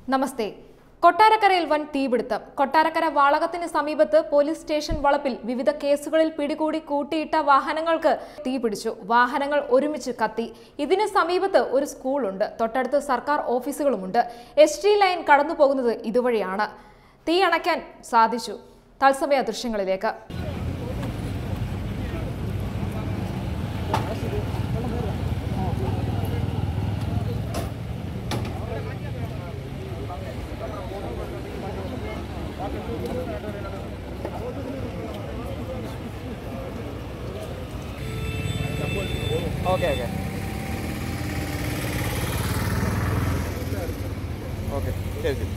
നമസ്തേ കൊട്ടാരക്കരയിൽ വൻ തീപിടുത്തം കൊട്ടാരക്കര വാളകത്തിന് സമീപത്ത് പോലീസ് സ്റ്റേഷൻ വളപ്പിൽ വിവിധ കേസുകളിൽ പിടികൂടി കൂട്ടിയിട്ട വാഹനങ്ങൾക്ക് തീ പിടിച്ചു വാഹനങ്ങൾ ഒരുമിച്ച് കത്തി ഇതിന് സമീപത്ത് ഒരു സ്കൂളുണ്ട് തൊട്ടടുത്ത് സർക്കാർ ഓഫീസുകളുമുണ്ട് എസ് ടി ലൈൻ കടന്നു പോകുന്നത് ഇതുവഴിയാണ് തീ അണയ്ക്കാൻ സാധിച്ചു തത്സമയ ദൃശ്യങ്ങളിലേക്ക് ഓക്കെ ഓക്കെ ഓക്കെ ശരി ശരി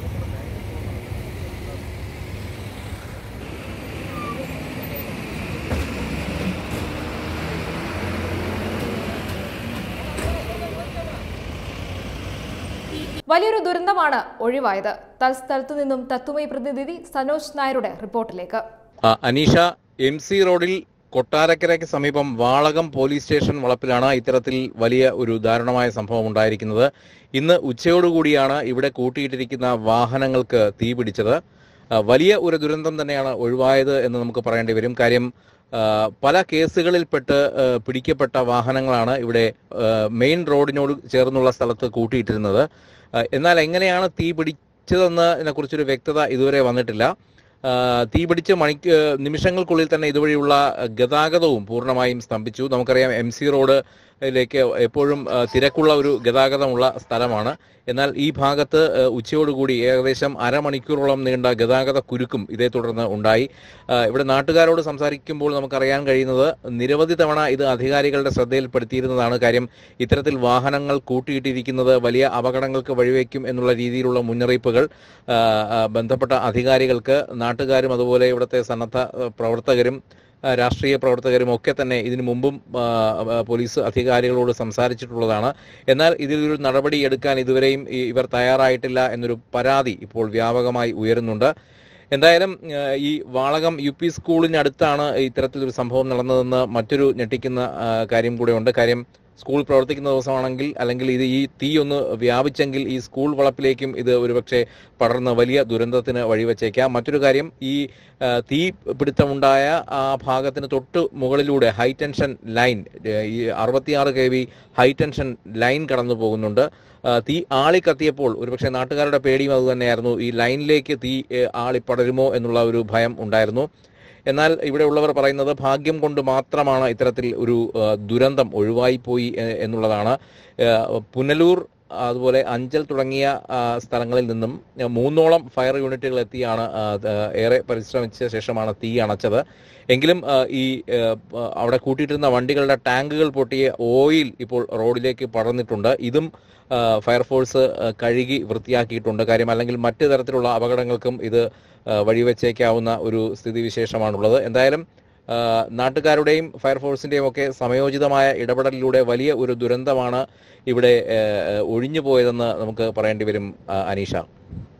വലിയൊരു ദുരന്തമാണ് ഒഴിവായത് തൽസ്ഥലത്തു നിന്നും തത്തുമൈ പ്രതിനിധി സനോജ് നായരുടെ റിപ്പോർട്ടിലേക്ക് ആ, അനീഷ എം സി റോഡിൽ കൊട്ടാരക്കരയ്ക്ക് സമീപം വാളകം പോലീസ് സ്റ്റേഷൻ വളപ്പിലാണ് ഇത്തരത്തിൽ വലിയ ഒരു ദാരുണമായ സംഭവം ഉണ്ടായിരിക്കുന്നത് ഇന്ന് ഉച്ചയോടുകൂടിയാണ് ഇവിടെ കൂട്ടിയിട്ടിരിക്കുന്ന വാഹനങ്ങൾക്ക് തീ പിടിച്ചത് ആ, വലിയ ഒരു ദുരന്തം തന്നെയാണ് ഒഴിവായത് എന്ന് നമുക്ക് പറയേണ്ടി വരും കാര്യം ആ, പല കേസുകളിൽപ്പെട്ട് ആ, പിടിക്കപ്പെട്ട വാഹനങ്ങളാണ് ഇവിടെ ആ, മെയിൻ റോഡിനോട് ചേർന്നുള്ള സ്ഥലത്ത് കൂട്ടിയിട്ടിരുന്നത് ആ, എന്നാൽ എങ്ങനെയാണ് തീ പിടിച്ചതെന്നതിനെ കുറിച്ചൊരു വ്യക്തത ഇതുവരെ വന്നിട്ടില്ല ആ, തീ പിടിച്ച് മണിക്ക് നിമിഷങ്ങൾക്കുള്ളിൽ തന്നെ ഇതുവഴിയുള്ള ഗതാഗതവും പൂർണ്ണമായും സ്തംഭിച്ചു നമുക്കറിയാം എം സി റോഡിലേക്ക് എപ്പോഴും ആ, തിരക്കുള്ള ഒരു ഗതാഗതമുള്ള സ്ഥലമാണ് എന്നാൽ ഈ ഭാഗത്ത് ആ, ഉച്ചയോടുകൂടി ഏകദേശം അരമണിക്കൂറോളം നീണ്ട ഗതാഗത കുരുക്കും ഇതേ തുടർന്ന് ഉണ്ടായി ആ, ഇവിടെ നാട്ടുകാരോട് സംസാരിക്കുമ്പോൾ നമുക്കറിയാൻ കഴിയുന്നത് നിരവധി തവണ ഇത് അധികാരികളുടെ ശ്രദ്ധയിൽപ്പെടുത്തിയിരുന്നതാണ് കാര്യം ഇത്തരത്തിൽ വാഹനങ്ങൾ കൂട്ടിയിട്ടിരിക്കുന്നത് വലിയ അപകടങ്ങൾക്ക് വഴിവെക്കും എന്നുള്ള രീതിയിലുള്ള മുന്നറിയിപ്പുകൾ ആ, ആ, ബന്ധപ്പെട്ട അധികാരികൾക്ക് നാട്ടുകാരും അതുപോലെ ഇവിടുത്തെ സന്നദ്ധ ആ, പ്രവർത്തകരും ആ, രാഷ്ട്രീയ പ്രവർത്തകരും ഒക്കെ തന്നെ ഇതിനു മുമ്പും ആ, ആ, പോലീസ് അധികാരികളോട് സംസാരിച്ചിട്ടുള്ളതാണ് എന്നാൽ ഇതിലൊരു നടപടി എടുക്കാൻ ഇതുവരെയും ഈ- ഇവർ തയ്യാറായിട്ടില്ല എന്നൊരു പരാതി ഇപ്പോൾ വ്യാപകമായി ഉയരുന്നുണ്ട് എന്തായാലും ആ, ഈ വാളകം യു പി സ്കൂളിനടുത്താണ് ഇത്തരത്തിലൊരു സംഭവം നടന്നതെന്ന് മറ്റൊരു ഞെട്ടിക്കുന്ന ആ, കാര്യം കൂടെ ഉണ്ട് കാര്യം സ്കൂൾ പ്രവർത്തിക്കുന്ന ദിവസമാണെങ്കിൽ അല്ലെങ്കിൽ ഇത് ഈ തീ ഒന്ന് വ്യാപിച്ചെങ്കിൽ ഈ സ്കൂൾ വളപ്പിലേക്കും ഇത് ഒരുപക്ഷെ പടർന്ന് വലിയ ദുരന്തത്തിന് വഴിവെച്ചേക്കാം മറ്റൊരു കാര്യം ഈ ആ, തീ പിടുത്തമുണ്ടായ ആ ഭാഗത്തിന് തൊട്ട് മുകളിലൂടെ ഹൈ ടെൻഷൻ ലൈൻ ഏ, ഈ അറുപത്തിയാറ് K V high tension line കടന്നു പോകുന്നുണ്ട് ആ, തീ ആളി കത്തിയപ്പോൾ ഒരുപക്ഷെ നാട്ടുകാരുടെ പേടിയും അതുതന്നെയായിരുന്നു ഈ ലൈനിലേക്ക് തീ ഏ, ആളി പടരുമോ എന്നുള്ള ഒരു ഭയം ഉണ്ടായിരുന്നു എന്നാൽ ഇവിടെ ഉള്ളവർ പറയുന്നത് ഭാഗ്യം കൊണ്ട് മാത്രമാണ് ഇത്തരത്തിൽ ഒരു ആ, ദുരന്തം ഒഴിവായിപ്പോയി എ- എന്നുള്ളതാണ് ആ, പുനലൂർ അതുപോലെ അഞ്ചൽ തുടങ്ങിയ ആ, സ്ഥലങ്ങളിൽ നിന്നും ആ, മൂന്നോളം ഫയർ യൂണിറ്റുകൾ എത്തിയാണ് ആ, ആ, ഏറെ പരിശ്രമിച്ച ശേഷമാണ് തീ അണച്ചത് എങ്കിലും ആ, ഈ ആ, ആ, അവിടെ കൂട്ടിയിട്ടിരുന്ന വണ്ടികളുടെ ടാങ്കുകൾ പൊട്ടിയ ഓയിൽ ഇപ്പോൾ റോഡിലേക്ക് പടർന്നിട്ടുണ്ട് ഇതും ആ, ഫയർഫോഴ്സ് ആ, കഴുകി വൃത്തിയാക്കിയിട്ടുണ്ട് കാര്യം അല്ലെങ്കിൽ മറ്റു തരത്തിലുള്ള അപകടങ്ങൾക്കും ഇത് ആ, വഴിവെച്ചേക്കാവുന്ന ഒരു സ്ഥിതിവിശേഷമാണുള്ളത് എന്തായാലും ആ, നാട്ടുകാരുടെയും ഫയർഫോഴ്സിന്റെയും ഒക്കെ സമയോചിതമായ ഇടപെടലിലൂടെ വലിയ ഒരു ദുരന്തമാണ് ഇവിടെ ആ, ഒഴിഞ്ഞു പോയതെന്ന് നമുക്ക് പറയേണ്ടി വരും ആ, അനീഷ